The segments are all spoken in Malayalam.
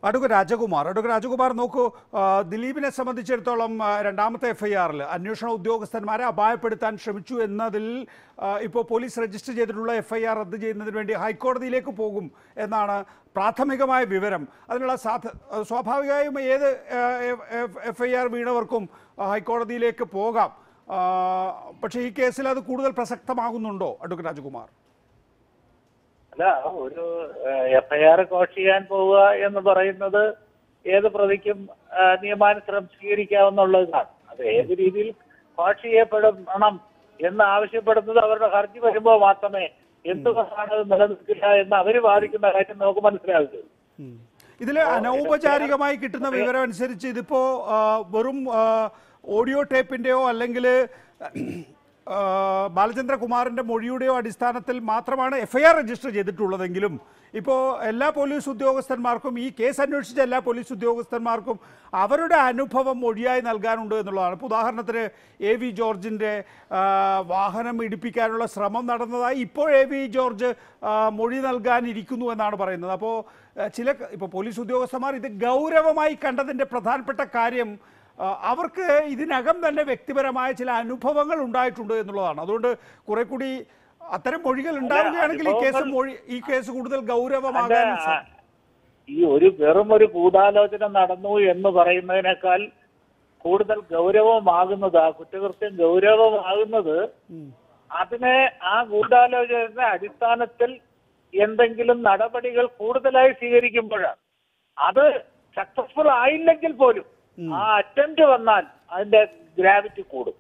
അഡ്വക്കേറ്റ് രാജകുമാർ അഡ്വക്കേറ്റ് രാജകുമാർ നോക്കൂ ആ, ദിലീപിനെ സംബന്ധിച്ചിടത്തോളം ആ, രണ്ടാമത്തെ എഫ് ഐ ആറിൽ അന്വേഷണ ഉദ്യോഗസ്ഥന്മാരെ അപായപ്പെടുത്താൻ ശ്രമിച്ചു എന്നതിൽ ആ, ഇപ്പോൾ പോലീസ് രജിസ്റ്റർ ചെയ്തിട്ടുള്ള എഫ് ഐ ആർ റദ്ദ് ചെയ്യുന്നതിന് വേണ്ടി ഹൈക്കോടതിയിലേക്ക് പോകും എന്നാണ് പ്രാഥമികമായ വിവരം അതിനുള്ള സാധ സ്വാഭാവികമായും ഏത് എഫ് ഐ ആർ വീണവർക്കും ആ, ഹൈക്കോടതിയിലേക്ക് പോകാം ആ, പക്ഷേ ഈ കേസിൽ അത് കൂടുതൽ പ്രസക്തമാകുന്നുണ്ടോ അഡ്വക്കേറ്റ് രാജകുമാർ അല്ല ഒരു എഫ്ഐആർ കോഷ് ചെയ്യാൻ പോവുക എന്ന് പറയുന്നത് ഏത് പ്രതിക്കും ആ, നിയമാനുസൃതം സ്വീകരിക്കാവുന്നുള്ളതാണ് അത് ഏത് രീതിയിൽ കോഷ് ചെയ്യപ്പെടണം എന്ന് ആവശ്യപ്പെടുന്നത് അവരുടെ ഹർജി വരുമ്പോൾ മാത്രമേ എന്തുകൊണ്ടാണ് അത് നിലനിൽക്കില്ല എന്ന് അവർ വാദിക്കുന്ന കാര്യം നമുക്ക് മനസ്സിലാകുന്നത് ഇതിൽ അനൗപചാരികമായി കിട്ടുന്ന വിവരം അനുസരിച്ച് ഇതിപ്പോ ആ, വെറും ആ, ഓഡിയോ ടേപ്പിന്റെയോ അല്ലെങ്കിൽ ആ, ബാലചന്ദ്രകുമാറിന്റെ മൊഴിയുടെയോ അടിസ്ഥാനത്തിൽ മാത്രമാണ് എഫ്ഐആർ രജിസ്റ്റർ ചെയ്തിട്ടുള്ളതെങ്കിലും ഇപ്പോൾ എല്ലാ പോലീസ് ഉദ്യോഗസ്ഥന്മാർക്കും ഈ കേസ് അന്വേഷിച്ച എല്ലാ പോലീസ് ഉദ്യോഗസ്ഥന്മാർക്കും അവരുടെ അനുഭവം മൊഴിയായി നൽകാനുണ്ട് എന്നുള്ളതാണ് ഇപ്പോൾ ഉദാഹരണത്തിന് എ വി ജോർജിൻ്റെ ആ, വാഹനം ഇടിപ്പിക്കാനുള്ള ശ്രമം നടന്നതായി ഇപ്പോൾ എ വി ജോർജ് ആ, മൊഴി നൽകാനിരിക്കുന്നു എന്നാണ് പറയുന്നത് അപ്പോൾ ആ, ചില ഇപ്പോൾ പോലീസ് ഉദ്യോഗസ്ഥന്മാർ ഇത് ഗൗരവമായി കണ്ടതിൻ്റെ പ്രധാനപ്പെട്ട കാര്യം ആ, അവർക്ക് ഇതിനകം തന്നെ വ്യക്തിപരമായ ചില അനുഭവങ്ങൾ ഉണ്ടായിട്ടുണ്ട് എന്നുള്ളതാണ് അതുകൊണ്ട് കുറെ കൂടി അത്തരം മൊഴികൾ ഉണ്ടാവുകയാണെങ്കിൽ ഈ കേസ് മൊഴി ഈ കേസ് കൂടുതൽ ഗൗരവമാകാൻ അല്ല, സാ- ഈ ഒരു വെറും ഒരു ഗൂഢാലോചന നടന്നു എന്ന് പറയുന്നതിനേക്കാൾ കൂടുതൽ ഗൗരവമാകുന്നത് ആ കുറ്റകൃത്യം ഗൗരവമാകുന്നത് അതിനെ ആ ഗൂഢാലോചനയുടെ അടിസ്ഥാനത്തിൽ എന്തെങ്കിലും നടപടികൾ കൂടുതലായി സ്വീകരിക്കുമ്പോഴാണ് അത് സക്സസ്ഫുൾ ആയില്ലെങ്കിൽ പോലും ആ അറ്റംപ്റ്റ് വന്നാൽ അതിന്റെ ഗ്രാവിറ്റി കൂടും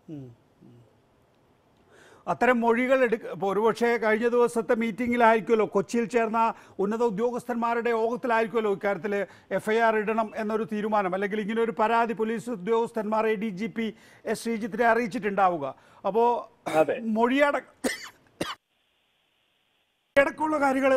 അത്തരം മൊഴികൾ എടുക്ക ഇപ്പോൾ ഒരുപക്ഷെ കഴിഞ്ഞ ദിവസത്തെ മീറ്റിംഗിലായിരിക്കുമല്ലോ കൊച്ചിയിൽ ചേർന്ന ഉന്നത ഉദ്യോഗസ്ഥന്മാരുടെ യോഗത്തിലായിരിക്കുമല്ലോ ഇക്കാര്യത്തിൽ എഫ് ഐ ആർ ഇടണം എന്നൊരു തീരുമാനം അല്ലെങ്കിൽ ഇങ്ങനെ ഒരു പരാതി പോലീസ് ഉദ്യോഗസ്ഥന്മാരെ ഡി ജി പി എസ് ശ്രീജിത്തിനെ അറിയിച്ചിട്ടുണ്ടാവുക അപ്പോൾ അതെ. മൊഴിയട അടക്കമുള്ള കാര്യങ്ങൾ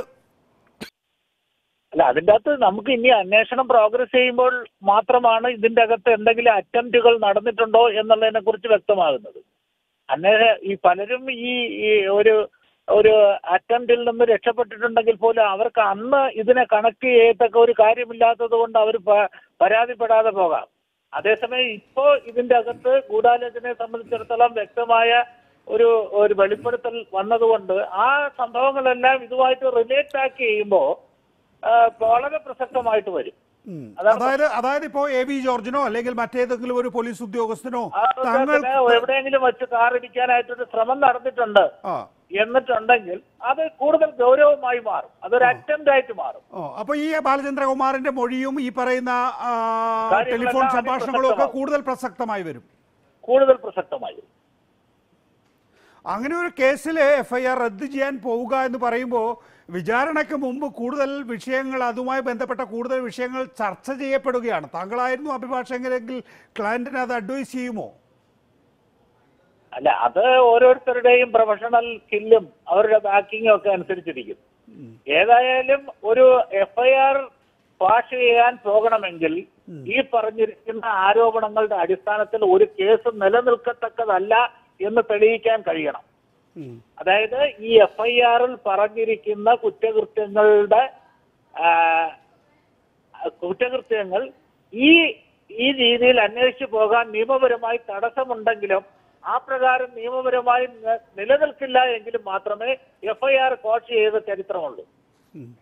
അല്ല അതിന്റെ അകത്ത് നമുക്ക് ഇനി അന്വേഷണം പ്രോഗ്രസ് ചെയ്യുമ്പോൾ മാത്രമാണ് ഇതിന്റെ അകത്ത് എന്തെങ്കിലും അറ്റംപ്റ്റുകൾ നടന്നിട്ടുണ്ടോ എന്നുള്ളതിനെ കുറിച്ച് വ്യക്തമാകുന്നത് അന്വേഷ ഈ പലരും ഈ ഈ ഒരു ഒരു അറ്റംപ്റ്റിൽ നിന്ന് രക്ഷപ്പെട്ടിട്ടുണ്ടെങ്കിൽ പോലും അവർക്ക് അന്ന് ഇതിനെ കണക്ട് ചെയ്യത്തക്ക ഒരു കാര്യമില്ലാത്തത് കൊണ്ട് അവർ പരാതിപ്പെടാതെ പോകാം അതേസമയം ഇപ്പോ ഇതിന്റെ അകത്ത് ഗൂഢാലോചനയെ സംബന്ധിച്ചിടത്തോളം വ്യക്തമായ ഒരു ഒരു വെളിപ്പെടുത്തൽ വന്നതുകൊണ്ട് ആ സംഭവങ്ങളെല്ലാം ഇതുമായിട്ട് റിലേറ്റ് ആക്കി ചെയ്യുമ്പോൾ ആ, വളരെ പ്രസക്തമായിട്ട് വരും അതാണ് അതായത് അതായത് ഇപ്പോൾ എ വി ജോർജിനോ അല്ലെങ്കിൽ മറ്റേതെങ്കിലും ഒരു പോലീസ് ഉദ്യോഗസ്ഥനോ ആ തങ്ങൾ ഉദ്യോഗസ്ഥന് എവിടെയെങ്കിലും വെച്ച് കാർ ഇടിക്കാനായിട്ടൊരു ശ്രമം നടന്നിട്ടുണ്ട് ആ എന്നിട്ടുണ്ടെങ്കിൽ അത് കൂടുതൽ ഗൗരവമായി മാറും അതൊരു അറ്റംപ്റ്റ് ആയിട്ട് മാറും ഓ അപ്പൊ ഈ ബാലചന്ദ്രകുമാറിന്റെ മൊഴിയും ഈ പറയുന്ന ആ, കാര്യങ്ങളെല്ലാം ടെലിഫോൺ സംഭാഷണങ്ങളും ഒക്കെ അതിപ്രസക്തമാവും. കൂടുതൽ പ്രസക്തമായി വരും കൂടുതൽ പ്രസക്തമായി വരും. അങ്ങനെ ഒരു കേസിൽ എഫ് ഐ ആർ റദ്ദ് ചെയ്യാൻ പോവുക എന്ന് പറയുമ്പോൾ വിചാരണയ്ക്ക് മുമ്പ് കൂടുതൽ വിഷയങ്ങൾ അതുമായി ബന്ധപ്പെട്ട കൂടുതൽ വിഷയങ്ങൾ ചർച്ച ചെയ്യപ്പെടുകയാണ് താങ്കളായിരുന്നു അഭിഭാഷകരെങ്കിൽ ക്ലയന്റിന് അത് അഡ്വൈസ് ചെയ്യുമോ അല്ല അത് ഓരോരുത്തരുടെയും പ്രൊഫഷണൽ സ്കില്ലും അവരുടെ ബാക്കിങ്ങും ഒക്കെ അനുസരിച്ചിരിക്കും ഏതായാലും ഒരു എഫ്ഐആർ പാസ് ചെയ്യാൻ പോകണമെങ്കിൽ ഈ പറഞ്ഞിരിക്കുന്ന ആരോപണങ്ങളുടെ അടിസ്ഥാനത്തിൽ ഒരു കേസ് നിലനിൽക്കത്തക്കതല്ല എന്ന് തെളിയിക്കാൻ കഴിയണം അതായത് ഈ എഫ് ഐ ആറിൽ പറഞ്ഞിരിക്കുന്ന കുറ്റകൃത്യങ്ങളുടെ ആ, കുറ്റകൃത്യങ്ങൾ ഈ ഈ രീതിയിൽ അന്വേഷിച്ചു പോകാൻ നിയമപരമായി തടസ്സമുണ്ടെങ്കിലും ആ പ്രകാരം നിയമപരമായി ന- നിലനിൽക്കില്ല എങ്കിലും മാത്രമേ എഫ് ഐ ആർ കോച്ച് ചെയ്ത ചരിത്രമുള്ളൂ